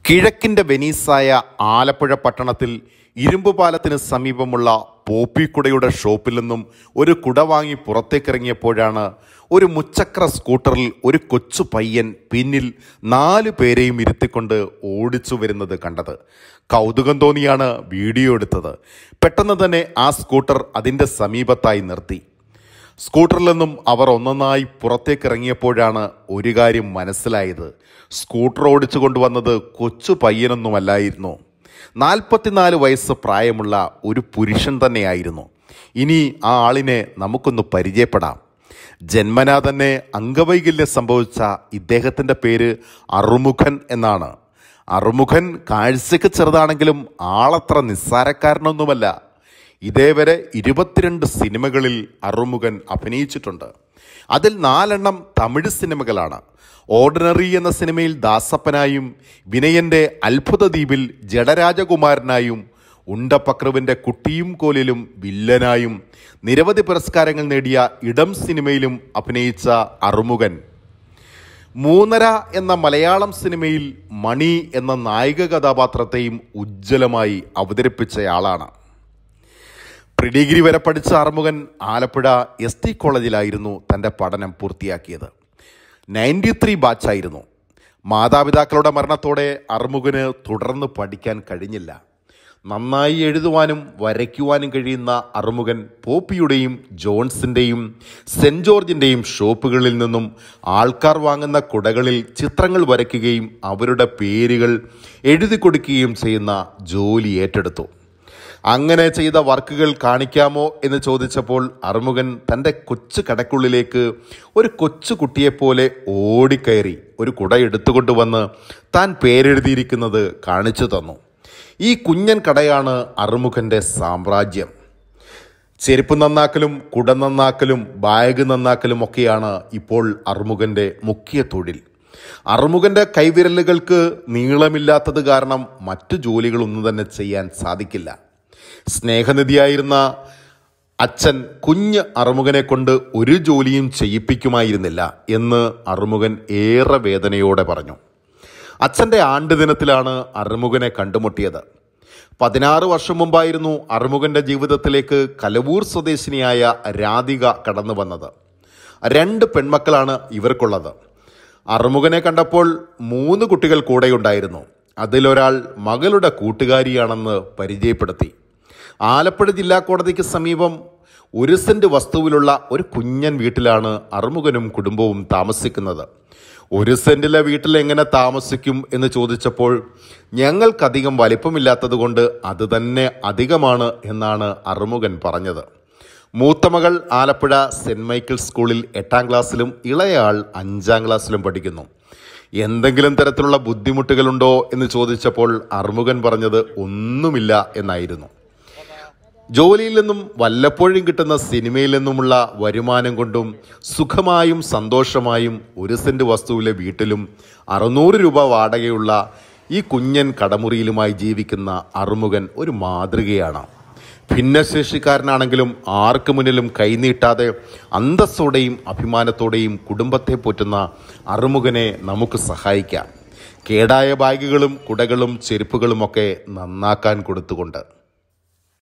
കിഴക്കിൻ്റെ വെനീസായ ആലപ്പുഴ പട്ടണത്തിൽ ഇരുമ്പ് പാലത്തിന് സമീപമുള്ള പോപ്പിക്കുടയുടെ ഷോപ്പിൽ നിന്നും ഒരു കുട വാങ്ങി പുറത്തേക്കിറങ്ങിയപ്പോഴാണ് ഒരു മുച്ചക്ര സ്കൂട്ടറിൽ ഒരു കൊച്ചു പയ്യൻ പിന്നിൽ നാല് പേരെയും ഇരുത്തിക്കൊണ്ട് ഓടിച്ചു വരുന്നത് കണ്ടത് കൗതുകം തോന്നിയാണ് വീഡിയോ എടുത്തത് പെട്ടെന്ന് തന്നെ ആ സ്കൂട്ടർ അതിൻ്റെ സമീപത്തായി നിർത്തി സ്കൂട്ടറിൽ നിന്നും അവർ ഒന്നൊന്നായി പുറത്തേക്ക് ഇറങ്ങിയപ്പോഴാണ് ഒരു കാര്യം മനസ്സിലായത് സ്കൂട്ടർ ഓടിച്ചു കൊണ്ടുവന്നത് കൊച്ചു പയ്യനൊന്നുമല്ലായിരുന്നു നാൽപ്പത്തിനാല് വയസ്സ് പ്രായമുള്ള ഒരു പുരുഷൻ തന്നെയായിരുന്നു ഇനി ആ ആളിനെ നമുക്കൊന്ന് പരിചയപ്പെടാം ജന്മനാ തന്നെ അംഗവൈകല്യം സംഭവിച്ച ഇദ്ദേഹത്തിൻ്റെ പേര് അറുമുഖൻ എന്നാണ് അറുമുഖൻ കാഴ്ചയ്ക്ക് ചെറുതാണെങ്കിലും ആളത്ര നിസ്സാരക്കാരനൊന്നുമല്ല ഇതേവരെ ഇരുപത്തിരണ്ട് സിനിമകളിൽ അറുമുഖൻ അഭിനയിച്ചിട്ടുണ്ട് അതിൽ നാലെണ്ണം തമിഴ് സിനിമകളാണ് ഓർഡിനറി എന്ന സിനിമയിൽ ദാസപ്പനായും വിനയന്റെ അത്ഭുത ദ്വീപിൽ ജഡരാജകുമാരനായും ഉണ്ടപക്രുവിന്റെ കുട്ടിയും കോലിലും വില്ലനായും നിരവധി പുരസ്കാരങ്ങൾ നേടിയ ഇടം സിനിമയിലും അഭിനയിച്ച അറുമുഖൻ മൂന്നര എന്ന മലയാളം സിനിമയിൽ മണി എന്ന നായിക കഥാപാത്രത്തെയും ഉജ്ജ്വലമായി അവതരിപ്പിച്ചയാളാണ് പ്രീ ഡിഗ്രി വരെ പഠിച്ച അറുമുഖൻ ആലപ്പുഴ എസ് ടി കോളേജിലായിരുന്നു തൻ്റെ പഠനം പൂർത്തിയാക്കിയത് നയൻറ്റി ത്രീ ബാച്ചായിരുന്നു മാതാപിതാക്കളുടെ മരണത്തോടെ അറുമുഖന് തുടർന്ന് പഠിക്കാൻ കഴിഞ്ഞില്ല നന്നായി എഴുതുവാനും വരയ്ക്കുവാനും കഴിയുന്ന അറുമുഖൻ പോപ്പിയുടെയും ജോൺസിൻ്റെയും സെൻറ് ജോർജിൻ്റെയും ഷോപ്പുകളിൽ നിന്നും ആൾക്കാർ വാങ്ങുന്ന കുടകളിൽ ചിത്രങ്ങൾ വരയ്ക്കുകയും അവരുടെ പേരുകൾ എഴുതി കൊടുക്കുകയും ചെയ്യുന്ന ജോലി ഏറ്റെടുത്തു അങ്ങനെ ചെയ്ത വർക്കുകൾ കാണിക്കാമോ എന്ന് ചോദിച്ചപ്പോൾ അറുമുഖൻ തൻ്റെ കൊച്ചു കടക്കുള്ളിലേക്ക് ഒരു കൊച്ചു കുട്ടിയെപ്പോലെ ഓടിക്കയറി ഒരു കുട എടുത്തുകൊണ്ട് വന്ന് താൻ പേരെഴുതിയിരിക്കുന്നത് കാണിച്ചു തന്നു ഈ കുഞ്ഞൻ കടയാണ് അറുമുഖൻ്റെ സാമ്രാജ്യം ചെരുപ്പ് നന്നാക്കലും കുട നന്നാക്കലും ബാഗ് നന്നാക്കലും ഒക്കെയാണ് ഇപ്പോൾ അറുമുഖൻ്റെ മുഖ്യ തൊഴിൽ അറുമുഖൻ്റെ കൈവിരലുകൾക്ക് നീളമില്ലാത്തത് കാരണം മറ്റു ജോലികളൊന്നും തന്നെ ചെയ്യാൻ സാധിക്കില്ല സ്നേഹനിധിയായിരുന്ന അച്ഛൻ കുഞ്ഞ് അറുമുഖനെ കൊണ്ട് ഒരു ജോലിയും ചെയ്യിപ്പിക്കുമായിരുന്നില്ല എന്ന് അറുമുഖൻ ഏറെ വേദനയോടെ പറഞ്ഞു അച്ഛൻ്റെ ആണ്ട് ദിനത്തിലാണ് അറുമുഖനെ കണ്ടുമുട്ടിയത് പതിനാറ് വർഷം മുമ്പായിരുന്നു അറുമുഖൻ്റെ ജീവിതത്തിലേക്ക് കലവൂർ സ്വദേശിനിയായ രാധിക കടന്നു വന്നത് രണ്ട് പെൺമക്കളാണ് ഇവർക്കുള്ളത് അറുമുഖനെ കണ്ടപ്പോൾ മൂന്ന് കുട്ടികൾ കൂടെയുണ്ടായിരുന്നു അതിലൊരാൾ മകളുടെ കൂട്ടുകാരിയാണെന്ന് പരിചയപ്പെടുത്തി ആലപ്പുഴ ജില്ലാ കോടതിക്ക് സമീപം ഒരു സെന്റ് വസ്തുവിലുള്ള ഒരു കുഞ്ഞൻ വീട്ടിലാണ് അറുമുഖനും കുടുംബവും താമസിക്കുന്നത് ഒരു സെന്റിലെ വീട്ടിൽ എങ്ങനെ താമസിക്കും എന്ന് ചോദിച്ചപ്പോൾ ഞങ്ങൾക്കധികം വലിപ്പമില്ലാത്തത് കൊണ്ട് അത് തന്നെ അധികമാണ് എന്നാണ് അറുമുഖൻ പറഞ്ഞത് മൂത്തമകൾ ആലപ്പുഴ സെന്റ് മൈക്കിൾ സ്കൂളിൽ എട്ടാം ക്ലാസ്സിലും ഇളയാൾ അഞ്ചാം ക്ലാസ്സിലും പഠിക്കുന്നു എന്തെങ്കിലും തരത്തിലുള്ള ബുദ്ധിമുട്ടുകളുണ്ടോ എന്ന് ചോദിച്ചപ്പോൾ അറുമുഖൻ പറഞ്ഞത് ഒന്നുമില്ല എന്നായിരുന്നു ജോലിയിൽ നിന്നും വല്ലപ്പോഴും കിട്ടുന്ന സിനിമയിൽ നിന്നുമുള്ള വരുമാനം കൊണ്ടും സുഖമായും സന്തോഷമായും ഒരു സെന്റ് വസ്തുവിലെ വീട്ടിലും അറുന്നൂറ് രൂപ വാടകയുള്ള ഈ കുഞ്ഞൻ കടമുറിയിലുമായി ജീവിക്കുന്ന അറുമുഖൻ ഒരു മാതൃകയാണ് ഭിന്നശേഷിക്കാരനാണെങ്കിലും ആർക്ക് മുന്നിലും കൈനീട്ടാതെ അന്തസ്സോടെയും അഭിമാനത്തോടെയും കുടുംബത്തെ പോറ്റുന്ന അറുമുഖനെ നമുക്ക് സഹായിക്കാം കേടായ ബാഗുകളും കുടകളും ചെരുപ്പുകളുമൊക്കെ നന്നാക്കാൻ കൊടുത്തുകൊണ്ട്